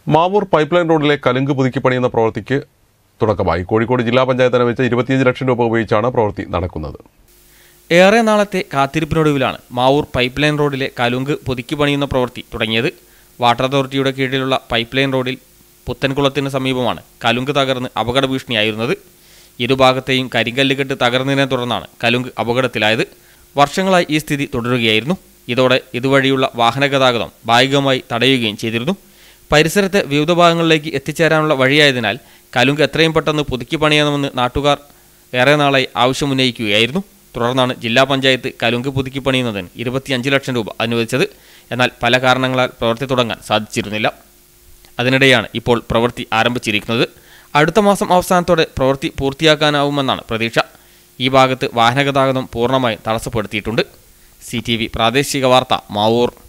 Mavoor pipe line റോഡിലെ കലുങ്ക് പുതുക്കി പണിയുന്ന പ്രവൃത്തിക്ക് തുടക്കമായി കോഴിക്കോട് ജില്ലാ പഞ്ചായത്ത് അനുവദിച്ച ഇരുപത്തിയഞ്ച് ലക്ഷം രൂപ ഉപയോഗിച്ചാണ് പ്രവൃത്തി നടക്കുന്നത് ഏറെ നാളത്തെ കാത്തിരിപ്പിനൊടുവിലാണ് മാവൂർ പൈപ്പ് ലൈൻ റോഡിലെ കലുങ്ക് പുതുക്കി പണിയുന്ന പ്രവൃത്തി തുടങ്ങിയത് വാട്ടർ അതോറിറ്റിയുടെ കീഴിലുള്ള പൈപ്പ് ലൈൻ റോഡിൽ പുത്തൻകുളത്തിന് സമീപമാണ് കലുങ്ക് തകർന്ന് അപകട ഭീഷണിയായിരുന്നത് ഇരുഭാഗത്തെയും കരിങ്കല്ല് കെട്ട് തകർന്നതിനെ തുടർന്നാണ് കലുങ്ക് അപകടത്തിലായത് വർഷങ്ങളായി ഈ സ്ഥിതി തുടരുകയായിരുന്നു ഇതോടെ ഇതുവഴിയുള്ള വാഹനഗതാഗതം ഭാഗികമായി തടയുകയും ചെയ്തിരുന്നു പരിസരത്തെ വിവിധ ഭാഗങ്ങളിലേക്ക് എത്തിച്ചേരാനുള്ള വഴിയായതിനാൽ കലുങ്ക് എത്രയും പെട്ടെന്ന് പുതുക്കി പണിയണമെന്ന് നാട്ടുകാർ ഏറെ നാളായി ആവശ്യമുന്നയിക്കുകയായിരുന്നു തുടർന്നാണ് ജില്ലാ പഞ്ചായത്ത് കലുങ്ക് പുതുക്കി പണിയുന്നതിന് ഇരുപത്തിയഞ്ച് ലക്ഷം രൂപ അനുവദിച്ചത് എന്നാൽ പല കാരണങ്ങളാൽ പ്രവൃത്തി തുടങ്ങാൻ സാധിച്ചിരുന്നില്ല അതിനിടെയാണ് ഇപ്പോൾ പ്രവൃത്തി ആരംഭിച്ചിരിക്കുന്നത് അടുത്ത മാസം അവസാനത്തോടെ പ്രവൃത്തി പൂർത്തിയാക്കാനാവുമെന്നാണ് പ്രതീക്ഷ ഈ ഭാഗത്ത് വാഹനഗതാഗതം പൂർണ്ണമായും തടസ്സപ്പെടുത്തിയിട്ടുണ്ട് സി പ്രാദേശിക വാർത്ത മാവൂർ